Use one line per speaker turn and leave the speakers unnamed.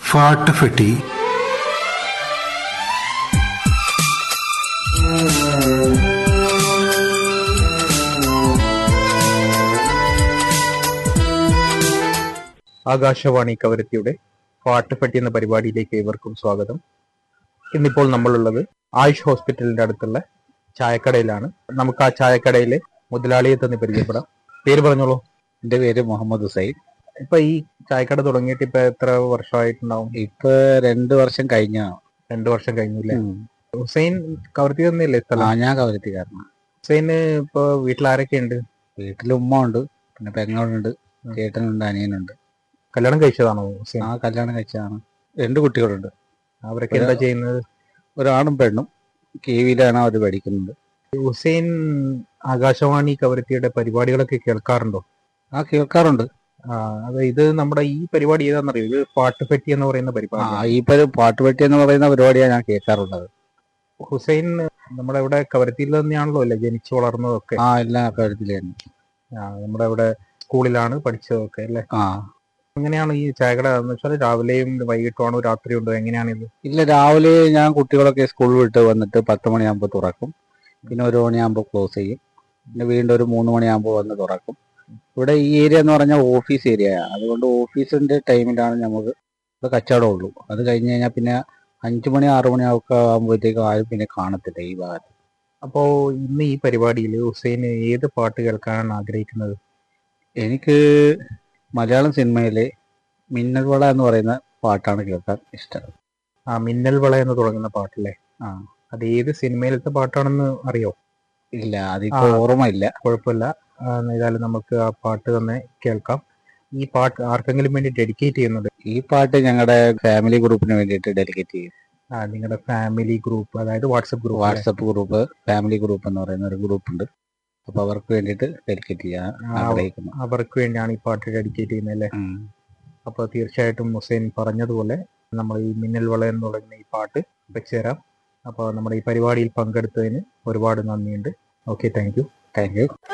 ഫാട്ടുഫെട്ടി
ആകാശവാണി കവരത്തിയുടെ പാട്ടുപെട്ടി എന്ന പരിപാടിയിലേക്ക് ഏവർക്കും സ്വാഗതം ഇന്നിപ്പോൾ നമ്മളുള്ളത് ആയുഷ് ഹോസ്പിറ്റലിന്റെ അടുത്തുള്ള ചായക്കടയിലാണ് നമുക്ക് ആ ചായക്കടയിലെ മുതലാളിയെ തന്നെ പരിചയപ്പെടാം പേര് പറഞ്ഞോളൂ
എന്റെ പേര് മുഹമ്മദ് ഹുസൈൻ
ഇപ്പൊ ഈ ചായക്കട തുടങ്ങിയിട്ട് ഇപ്പൊ എത്ര വർഷമായിട്ടുണ്ടാവും
ഇപ്പൊ രണ്ടു വർഷം കഴിഞ്ഞാണ്
രണ്ടു വർഷം കഴിഞ്ഞില്ലേ ഹുസൈൻ കവർത്തി തന്നെയല്ലേ
ആ
സ്ഥലം
ഞാൻ കവരത്തിക്കാരനാണ്
ഹുസൈന് ഇപ്പൊ വീട്ടിൽ ആരൊക്കെ ഉണ്ട്
വീട്ടിൽ ഉമ്മ ഉണ്ട് പിന്നെ പെങ്ങളുണ്ട് ചേട്ടനുണ്ട് അനിയനുണ്ട്
കല്യാണം കഴിച്ചതാണോ ഹുസൈൻ
ആ കല്യാണം കഴിച്ചതാണ് രണ്ട് കുട്ടികളുണ്ട്
അവരൊക്കെ എന്താ ചെയ്യുന്നത്
ഒരാണും പെണ്ണും കീവിലാണ് അവർ പഠിക്കുന്നത്
ഹുസൈൻ ആകാശവാണി കവരത്തിയുടെ പരിപാടികളൊക്കെ കേൾക്കാറുണ്ടോ
ആ കേൾക്കാറുണ്ട്
ആ അത് ഇത് നമ്മുടെ ഈ പരിപാടി ഏതാണെന്നറിയോ ഇത് പാട്ടുപെട്ടി എന്ന് പറയുന്ന
ആ
പരിപാടി
ഈ പരി പാട്ടുപെട്ടി എന്ന് പറയുന്ന പരിപാടിയാണ് ഞാൻ കേൾക്കാറുള്ളത്
ഹുസൈൻ നമ്മുടെ ഇവിടെ കവരത്തിയിൽ തന്നെയാണല്ലോ അല്ലേ ജനിച്ചു വളർന്നതൊക്കെ
ആ എല്ലാ കാര്യത്തിലും
ആ, നമ്മുടെ ഇവിടെ സ്കൂളിലാണ് പഠിച്ചതൊക്കെ അല്ലേ
ആ
എങ്ങനെയാണ് ഈ ചായകട എന്ന് വെച്ചാൽ രാവിലെയും വൈകിട്ടുമാണോ രാത്രിയും ഉണ്ടോ എങ്ങനെയാണ് ഇത്
ഇല്ല രാവിലെ ഞാൻ കുട്ടികളൊക്കെ സ്കൂൾ വിട്ട് വന്നിട്ട് പത്ത് മണിയാകുമ്പോൾ തുറക്കും പിന്നെ ഒരു മണിയാകുമ്പോൾ ക്ലോസ് ചെയ്യും പിന്നെ വീണ്ടും ഒരു മൂന്ന് മണിയാകുമ്പോൾ വന്ന് തുറക്കും ഇവിടെ ഈ ഏരിയ എന്ന് പറഞ്ഞാൽ ഓഫീസ് ഏരിയയാണ് അതുകൊണ്ട് ഓഫീസിന്റെ ടൈമിലാണ് നമുക്ക് ഇവിടെ കച്ചവടം ഉള്ളൂ അത് കഴിഞ്ഞ് കഴിഞ്ഞാൽ പിന്നെ അഞ്ചു മണി ആറു മണി ഒക്കെ ആകുമ്പോഴത്തേക്കും ആരും പിന്നെ കാണത്തില്ല ഈ ഭാഗത്ത്
അപ്പോ ഇന്ന് ഈ പരിപാടിയിൽ ഹുസൈൻ ഏത് പാട്ട് കേൾക്കാനാണ് ആഗ്രഹിക്കുന്നത്
എനിക്ക് മലയാളം സിനിമയിലെ മിന്നൽ വള എന്ന് പറയുന്ന പാട്ടാണ് കേൾക്കാൻ ഇഷ്ടം
ആ മിന്നൽ വള എന്ന് തുടങ്ങുന്ന പാട്ടല്ലേ
ആ
അത് ഏത് സിനിമയിലത്തെ പാട്ടാണെന്ന് അറിയോ
ഇല്ല അതിപ്പോ
ആ.
ഓർമ്മയില്ല
കുഴപ്പമില്ല ആ, ഏതായാലും നമുക്ക് ആ പാട്ട് തന്നെ കേൾക്കാം ഈ പാട്ട് ആർക്കെങ്കിലും വേണ്ടി ഡെഡിക്കേറ്റ് ചെയ്യുന്നുണ്ട്
ഈ പാട്ട് ഞങ്ങളുടെ ഫാമിലി ഗ്രൂപ്പിന് വേണ്ടിയിട്ട് ഡെലിഗേറ്റ് ചെയ്യും
ആ നിങ്ങളുടെ ഫാമിലി ഗ്രൂപ്പ് അതായത് WhatsApp group
WhatsApp group family group എന്ന് പറയുന്ന ഒരു ഗ്രൂപ്പ് ഉണ്ട് അപ്പൊ അവർക്ക് വേണ്ടിയിട്ട് ഡെലിഗേറ്റ് ചെയ്യാൻ
ആ,
ആഗ്രഹിക്കുന്നു
അവർക്ക് വേണ്ടിയാണ് ഈ പാട്ട് ഡെഡിക്കേറ്റ് ചെയ്യുന്നത് അല്ലേ
ഉം.
അപ്പോൾ തീർച്ചയായിട്ടും ഹുസൈൻ പറഞ്ഞതുപോലെ നമ്മൾ ഈ മിന്നൽ വള എന്ന് പറയുന്ന ഈ പാട്ട് വെച്ചുതരാം അപ്പോൾ നമ്മുടെ ഈ പരിപാടിയിൽ പങ്കെടുത്തതിന് ഒരുപാട് നന്ദിയുണ്ട് okay thank you
thank U